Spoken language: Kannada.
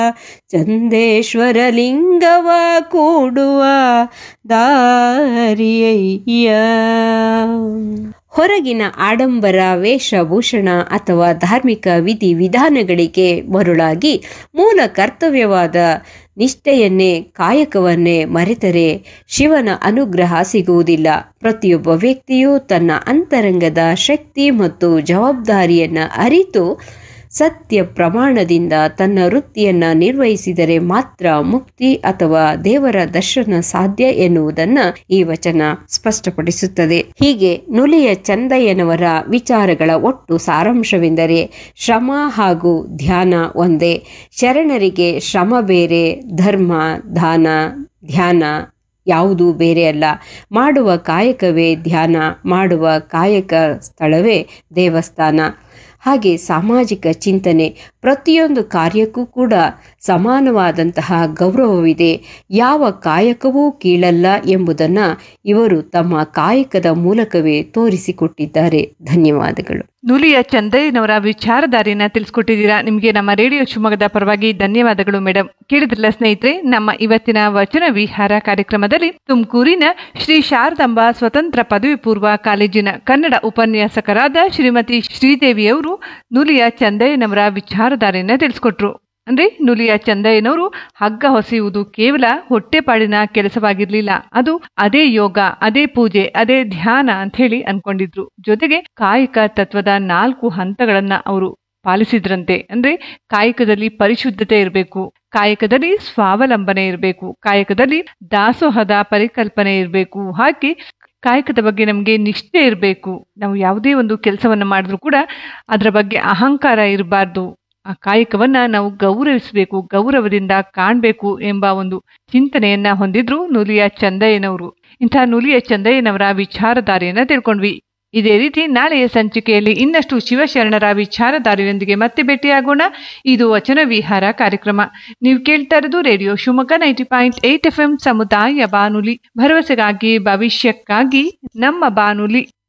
ಚಂದೇಶ್ವರ ಲಿಂಗವ ಕೂಡುವ ದಾರಿಯಯ್ಯ ಹೊರಗಿನ ಆಡಂಬರ ವೇಷಭೂಷಣ ಅಥವಾ ಧಾರ್ಮಿಕ ವಿಧಿ ವಿಧಾನಗಳಿಗೆ ಮರುಳಾಗಿ ಮೂಲ ಕರ್ತವ್ಯವಾದ ನಿಷ್ಠೆಯನ್ನೇ ಕಾಯಕವನ್ನೇ ಮರೆತರೆ ಶಿವನ ಅನುಗ್ರಹ ಸಿಗುವುದಿಲ್ಲ ಪ್ರತಿಯೊಬ್ಬ ವ್ಯಕ್ತಿಯೂ ತನ್ನ ಅಂತರಂಗದ ಶಕ್ತಿ ಮತ್ತು ಜವಾಬ್ದಾರಿಯನ್ನು ಅರಿತು ಸತ್ಯ ಪ್ರಮಾಣದಿಂದ ತನ್ನ ವೃತ್ತಿಯನ್ನು ನಿರ್ವಹಿಸಿದರೆ ಮಾತ್ರ ಮುಕ್ತಿ ಅಥವಾ ದೇವರ ದರ್ಶನ ಸಾಧ್ಯ ಎನ್ನುವುದನ್ನು ಈ ವಚನ ಸ್ಪಷ್ಟಪಡಿಸುತ್ತದೆ ಹೀಗೆ ನುಲಿಯ ಚಂದಯ್ಯನವರ ವಿಚಾರಗಳ ಒಟ್ಟು ಸಾರಾಂಶವೆಂದರೆ ಶ್ರಮ ಹಾಗೂ ಧ್ಯಾನ ಒಂದೇ ಶರಣರಿಗೆ ಶ್ರಮ ಬೇರೆ ಧರ್ಮ ದಾನ ಧ್ಯಾನ ಯಾವುದೂ ಬೇರೆ ಅಲ್ಲ ಮಾಡುವ ಕಾಯಕವೇ ಧ್ಯಾನ ಮಾಡುವ ಕಾಯಕ ಸ್ಥಳವೇ ದೇವಸ್ಥಾನ ಹಾಗೆ ಸಾಮಾಜಿಕ ಚಿಂತನೆ ಪ್ರತಿಯೊಂದು ಕಾರ್ಯಕ್ಕೂ ಕೂಡ ಸಮಾನವಾದಂತಹ ಗೌರವವಿದೆ ಯಾವ ಕಾಯಕವೂ ಕೀಳಲ್ಲ ಎಂಬುದನ್ನು ಇವರು ತಮ್ಮ ಕಾಯಕದ ಮೂಲಕವೇ ತೋರಿಸಿಕೊಟ್ಟಿದ್ದಾರೆ ಧನ್ಯವಾದಗಳು ನುಲಿಯ ಚಂದಯ್ಯನವರ ವಿಚಾರಧಾರೆಯನ್ನ ತಿಳಿಸ್ಕೊಟ್ಟಿದ್ದೀರಾ ನಿಮಗೆ ನಮ್ಮ ರೇಡಿಯೋ ಶಿವಮೊಗ್ಗದ ಪರವಾಗಿ ಧನ್ಯವಾದಗಳು ಮೇಡಮ್ ಕೇಳಿದ್ರಲ್ಲ ಸ್ನೇಹಿತರೆ ನಮ್ಮ ಇವತ್ತಿನ ವಚನ ವಿಹಾರ ಕಾರ್ಯಕ್ರಮದಲ್ಲಿ ತುಮಕೂರಿನ ಶ್ರೀ ಶಾರದಾಂಬ ಸ್ವತಂತ್ರ ಪದವಿ ಪೂರ್ವ ಕಾಲೇಜಿನ ಕನ್ನಡ ಉಪನ್ಯಾಸಕರಾದ ಶ್ರೀಮತಿ ಶ್ರೀದೇವಿಯವರು ನುಲಿಯ ಚಂದಯ್ಯನವರ ವಿಚಾರಧಾರೆಯನ್ನ ತಿಳಿಸ್ಕೊಟ್ರು ಅಂದ್ರೆ ನುಲಿಯ ಚಂದಯ್ಯನವರು ಹಗ್ಗ ಹೊಸೆಯುವುದು ಕೇವಲ ಹೊಟ್ಟೆಪಾಡಿನ ಕೆಲಸವಾಗಿರ್ಲಿಲ್ಲ ಅದು ಅದೇ ಯೋಗ ಅದೇ ಪೂಜೆ ಅದೇ ಧ್ಯಾನ ಅಂತ ಹೇಳಿ ಅನ್ಕೊಂಡಿದ್ರು ಜೊತೆಗೆ ಕಾಯಕ ತತ್ವದ ನಾಲ್ಕು ಹಂತಗಳನ್ನ ಅವರು ಪಾಲಿಸಿದ್ರಂತೆ ಅಂದ್ರೆ ಕಾಯಕದಲ್ಲಿ ಪರಿಶುದ್ಧತೆ ಇರಬೇಕು ಕಾಯಕದಲ್ಲಿ ಸ್ವಾವಲಂಬನೆ ಇರಬೇಕು ಕಾಯಕದಲ್ಲಿ ದಾಸೋಹದ ಪರಿಕಲ್ಪನೆ ಇರಬೇಕು ಹಾಗೆ ಕಾಯಕದ ಬಗ್ಗೆ ನಮಗೆ ನಿಷ್ಠೆ ಇರಬೇಕು ನಾವು ಯಾವುದೇ ಒಂದು ಕೆಲಸವನ್ನ ಮಾಡಿದ್ರು ಕೂಡ ಅದರ ಬಗ್ಗೆ ಅಹಂಕಾರ ಇರಬಾರ್ದು ಆ ಕಾಯಕವನ್ನ ನಾವು ಗೌರವಿಸಬೇಕು ಗೌರವದಿಂದ ಕಾಣಬೇಕು ಎಂಬ ಒಂದು ಚಿಂತನೆಯನ್ನ ಹೊಂದಿದ್ರು ನುಲಿಯ ಚಂದಯ್ಯನವರು ಇಂಥ ನುಲಿಯ ಚಂದಯ್ಯನವರ ವಿಚಾರಧಾರೆಯನ್ನ ತಿಳ್ಕೊಂಡ್ವಿ ಇದೇ ರೀತಿ ನಾಳೆಯ ಸಂಚಿಕೆಯಲ್ಲಿ ಇನ್ನಷ್ಟು ಶಿವಶರಣರ ವಿಚಾರಧಾರೆಯೊಂದಿಗೆ ಮತ್ತೆ ಭೇಟಿಯಾಗೋಣ ಇದು ವಚನ ವಿಹಾರ ಕಾರ್ಯಕ್ರಮ ನೀವು ಕೇಳ್ತಾ ಇರೋದು radio Shivamogga ninety point eight F M ಸಮುದಾಯ ಬಾನುಲಿ ಭರವಸೆಗಾಗಿ ಭವಿಷ್ಯಕ್ಕಾಗಿ ನಮ್ಮ ಬಾನುಲಿ